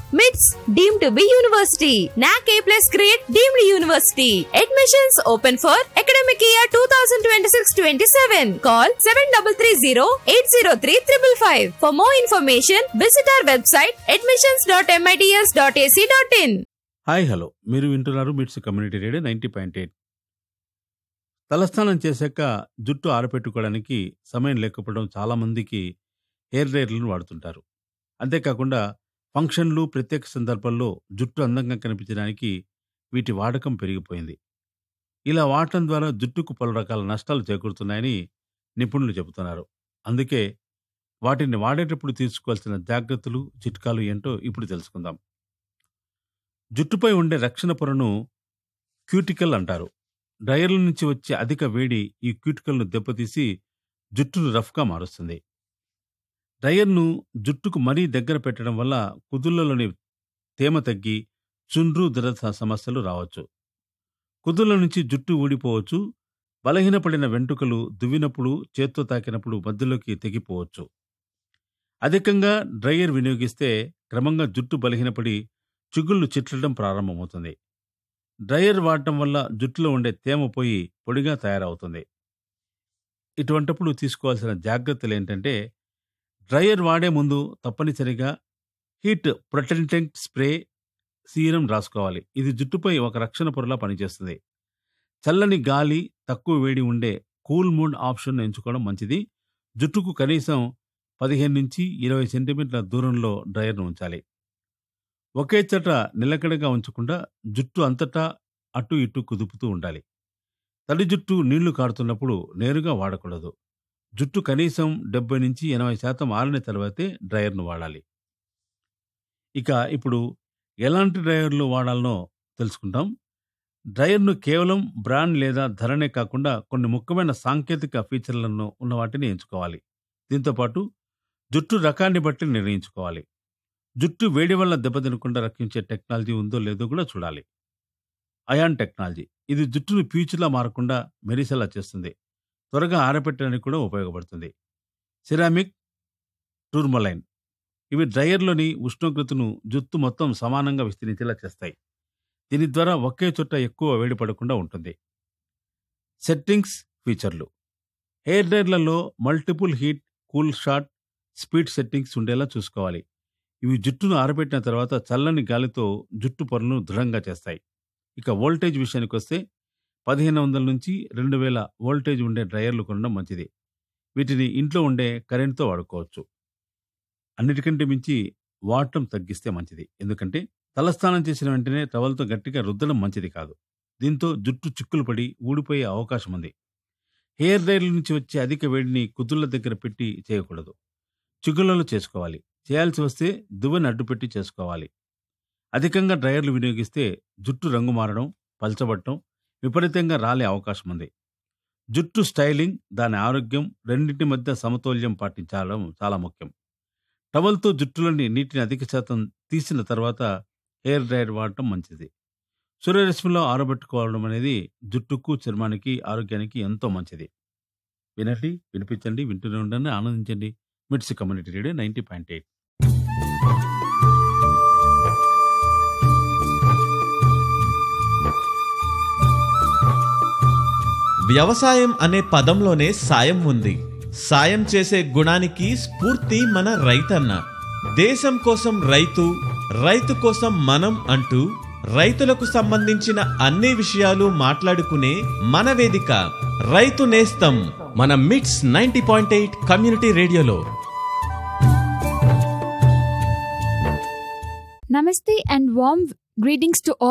మిట్స్ deem to be university NAAC A plus grade deemed university admissions open for academic year two thousand twenty six twenty seven call seven double three zero eight zero three triple five for more information visit our website admissions dot MITS dot AC dot in hi hello మీరు వింటున్నారు MITS community radio ninety point eight తలస్నానం చేశాక జుట్టు ఆరపెట్టుకోవడానికి సమయం లేకపోవడం చాలా మందికి hair డ్రైయర్లను వాడుతుంటారు అంతేకాకుండా ఫంక్షన్లు ప్రత్యేక సందర్భాల్లో జుట్టు అందంగా కనిపించడానికి వీటి వాడకం పెరిగిపోయింది ఇలా వాడటం ద్వారా జుట్టుకు పలు రకాల నష్టాలు చేకూరుతున్నాయని నిపుణులు చెబుతున్నారు అందుకే వాటిని వాడేటప్పుడు తీసుకోవాల్సిన జాగ్రత్తలు చిట్కాలు ఏంటో ఇప్పుడు తెలుసుకుందాం జుట్టుపై ఉండే రక్షణ పొరను క్యూటికల్ అంటారు డ్రయర్ల నుంచి వచ్చే అధిక వేడి ఈ క్యూటికల్ను దెబ్బతీసి జుట్టును రఫ్గా మారుస్తుంది డ్రయర్ను జుట్టుకు మరీ దగ్గర పెట్టడం వల్ల కుదుళ్లలోని తేమ తగ్గి చుండ్రు దురద సమస్యలు రావచ్చు కుదుళ్ల నుంచి జుట్టు ఊడిపోవచ్చు బలహీనపడిన వెంట్రుకలు దువ్వినప్పుడు చేత్తో తాకినప్పుడు మధ్యలోకి తెగిపోవచ్చు అధికంగా డ్రయర్ వినియోగిస్తే క్రమంగా జుట్టు బలహీనపడి చిగుళ్ళు చిట్లడం ప్రారంభమవుతుంది డ్రయర్ వాడటం వల్ల జుట్టులో ఉండే తేమ పోయి పొడిగా తయారవుతుంది ఇటువంటప్పుడు తీసుకోవాల్సిన జాగ్రత్తలు ఏంటంటే డ్రయర్ వాడే ముందు తప్పనిసరిగా హీట్ ప్రొటెంటెంట్ స్ప్రే సీరం రాసుకోవాలి ఇది జుట్టుపై ఒక రక్షణ పొరలా పనిచేస్తుంది చల్లని గాలి తక్కువ వేడి ఉండే కూల్ మూడ్ ఆప్షన్ ఎంచుకోవడం మంచిది జుట్టుకు కనీసం పదిహేను నుంచి ఇరవై సెంటీమీటర్ల దూరంలో డ్రయర్ను ఉంచాలి ఒకే చోట నిలకడగా ఉంచకుండా జుట్టు అంతటా అటు ఇటు కుదుపుతూ ఉండాలి తడి జుట్టు నీళ్లు కారుతున్నప్పుడు నేరుగా వాడకూడదు జుట్టు కనీసం డెబ్బై నుంచి ఎనభై శాతం ఆరిన తర్వాతే డ్రయర్ను వాడాలి ఇక ఇప్పుడు ఎలాంటి డ్రయర్లు వాడాలనో తెలుసుకుంటాం డ్రయర్ను కేవలం బ్రాండ్ లేదా ధరనే కాకుండా కొన్ని ముఖ్యమైన సాంకేతిక ఫీచర్లను ఉన్న వాటిని ఎంచుకోవాలి దీంతోపాటు జుట్టు రకాన్ని బట్టి నిర్ణయించుకోవాలి జుట్టు వేడి వల్ల దెబ్బతినకుండా రక్షించే టెక్నాలజీ ఉందో లేదో కూడా చూడాలి అయాన్ టెక్నాలజీ ఇది జుట్టును పీచులా మారకుండా మెరిసేలా చేస్తుంది త్వరగా ఆరబెట్టడానికి కూడా ఉపయోగపడుతుంది సిరామిక్ టూర్మలైన్ ఇవి డ్రయర్లోని ఉష్ణోగ్రతను జుట్టు మొత్తం సమానంగా విస్తరించేలా చేస్తాయి దీని ద్వారా ఒకే చోట ఎక్కువ వేడి పడకుండా ఉంటుంది సెట్టింగ్స్ ఫీచర్లు హెయిర్ డ్రైయర్లలో multiple heat cool shot speed settings ఉండేలా చూసుకోవాలి ఇవి జుట్టును ఆరబెట్టిన తర్వాత చల్లని గాలితో జుట్టు పొరను దృఢంగా చేస్తాయి ఇక వోల్టేజ్ విషయానికి వస్తే పదిహేను వందల నుంచి రెండు వేల వోల్టేజ్ ఉండే డ్రయర్లు కొనడం మంచిది వీటిని ఇంట్లో ఉండే కరెంట్తో వాడుకోవచ్చు అన్నిటికంటే మించి వాడటం తగ్గిస్తే మంచిది ఎందుకంటే తలస్నానం చేసిన వెంటనే టవల్తో గట్టిగా రుద్దడం మంచిది కాదు దీంతో జుట్టు చిక్కులు పడి ఊడిపోయే అవకాశం ఉంది హెయిర్ డ్రైయర్ల నుంచి వచ్చే అధిక వేడిని కుదుళ్ల దగ్గర పెట్టి చేయకూడదు చిగుళ్లలో చేసుకోవాలి చేయాల్సి వస్తే దువ్వెని అడ్డుపెట్టి చేసుకోవాలి అధికంగా డ్రయర్లు వినియోగిస్తే జుట్టు రంగు మారడం పల్చబడటం విపరీతంగా రాలే అవకాశం ఉంది జుట్టు స్టైలింగ్ దాని ఆరోగ్యం రెండింటి మధ్య సమతౌల్యం పాటించడం చాలా ముఖ్యం టవల్తో జుట్టులోని నీటిని అధిక శాతం తీసిన తర్వాత హెయిర్ డ్రైయర్ వాడటం మంచిది సూర్యరశ్మిలో ఆరబెట్టుకోవడం అనేది జుట్టుకు చర్మానికి ఆరోగ్యానికి ఎంతో మంచిది వినండి వినిపించండి వింటూనే ఉండండి ఆనందించండి MITS community radio ninety point eight వ్యవసాయం అనే పదంలోనే సాయం ఉంది సాయం చేసే గుణానికి స్ఫూర్తి మన రైతన్న దేశం కోసం రైతు రైతు కోసం మనం అంటూ రైతులకు సంబంధించిన అన్ని విషయాలు మాట్లాడుకునే మన వేదిక రైతు నేస్తం మన MITS ninety point eight community రేడియోలో Namaste and warm greetings to all.